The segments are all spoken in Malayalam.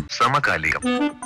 സമകാലികം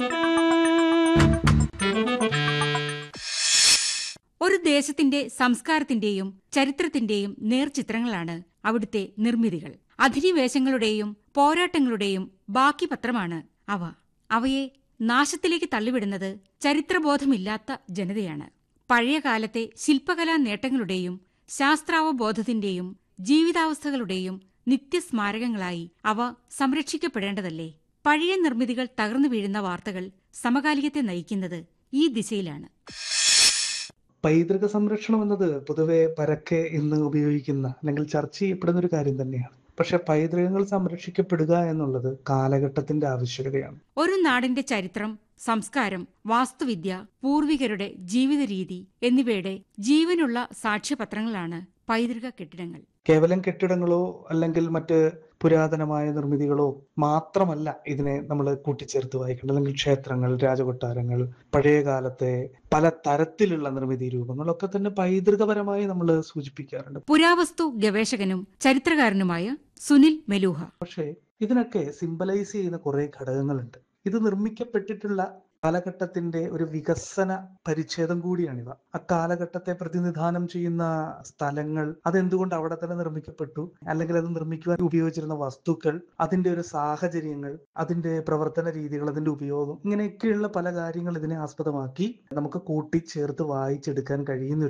ഒരു ദേശത്തിന്റെ സംസ്കാരത്തിന്റെയും ചരിത്രത്തിന്റെയും നേർചിത്രങ്ങളാണ് അവിടുത്തെ നിർമ്മിതികൾ അധിനിവേശങ്ങളുടെയും പോരാട്ടങ്ങളുടെയും ബാക്കി പത്രമാണ് അവ അവയെ നാശത്തിലേക്ക് തള്ളിവിടുന്നത് ചരിത്രബോധമില്ലാത്ത ജനതയാണ് പഴയ കാലത്തെ ശില്പകലാ നേട്ടങ്ങളുടെയും ശാസ്ത്രാവബോധത്തിന്റെയും ജീവിതാവസ്ഥകളുടെയും നിത്യസ്മാരകങ്ങളായി അവ സംരക്ഷിക്കപ്പെടേണ്ടതല്ലേ പഴയ നിർമ്മിതികൾ തകർന്നു വീഴുന്ന വാർത്തകൾ സമകാലികത്തെ നയിക്കുന്നത് ഈ ദിശയിലാണ് പൈതൃക സംരക്ഷണം എന്നത് പൊതുവെ പരക്കെ ഇന്ന് ഉപയോഗിക്കുന്ന അല്ലെങ്കിൽ ചർച്ച ചെയ്യപ്പെടുന്ന ഒരു കാര്യം തന്നെയാണ് പക്ഷെ പൈതൃകങ്ങൾ സംരക്ഷിക്കപ്പെടുക എന്നുള്ളത് കാലഘട്ടത്തിന്റെ ആവശ്യകതയാണ് ഒരു നാടിന്റെ ചരിത്രം സംസ്കാരം വാസ്തുവിദ്യ പൂർവികരുടെ ജീവിത രീതി എന്നിവയുടെ ജീവനുള്ള സാക്ഷ്യപത്രങ്ങളാണ് പൈതൃക കെട്ടിടങ്ങൾ കേവലം കെട്ടിടങ്ങളോ അല്ലെങ്കിൽ മറ്റ് പുരാതനമായ നിർമ്മിതികളോ മാത്രമല്ല ഇതിനെ നമ്മൾ കൂട്ടിച്ചേർത്ത് വായിക്കേണ്ടത് അല്ലെങ്കിൽ ക്ഷേത്രങ്ങൾ രാജകൊട്ടാരങ്ങൾ പഴയ കാലത്തെ പല തരത്തിലുള്ള നിർമ്മിതി രൂപങ്ങളൊക്കെ തന്നെ പൈതൃകപരമായി നമ്മൾ സൂചിപ്പിക്കാറുണ്ട് പുരാവസ്തു ഗവേഷകനും ചരിത്രകാരനുമായ സുനിൽ മെലൂഹ പക്ഷേ ഇതിനൊക്കെ സിംബലൈസ് ചെയ്യുന്ന കുറെ ഘടകങ്ങളുണ്ട് ഇത് നിർമ്മിക്കപ്പെട്ടിട്ടുള്ള കാലഘട്ടത്തിന്റെ ഒരു വികസന പരിച്ഛേദം കൂടിയാണിവ ആ കാലഘട്ടത്തെ പ്രതിനിധാനം ചെയ്യുന്ന സ്ഥലങ്ങൾ അതെന്തുകൊണ്ട് അവിടെ തന്നെ നിർമ്മിക്കപ്പെട്ടു അല്ലെങ്കിൽ അത് നിർമ്മിക്കുവാൻ ഉപയോഗിച്ചിരുന്ന വസ്തുക്കൾ അതിന്റെ ഒരു സാഹചര്യങ്ങൾ അതിന്റെ പ്രവർത്തന രീതികൾ അതിന്റെ ഉപയോഗം ഇങ്ങനെയൊക്കെയുള്ള പല കാര്യങ്ങൾ ഇതിനെ ആസ്പദമാക്കി നമുക്ക് കൂട്ടിച്ചേർത്ത് വായിച്ചെടുക്കാൻ കഴിയുന്ന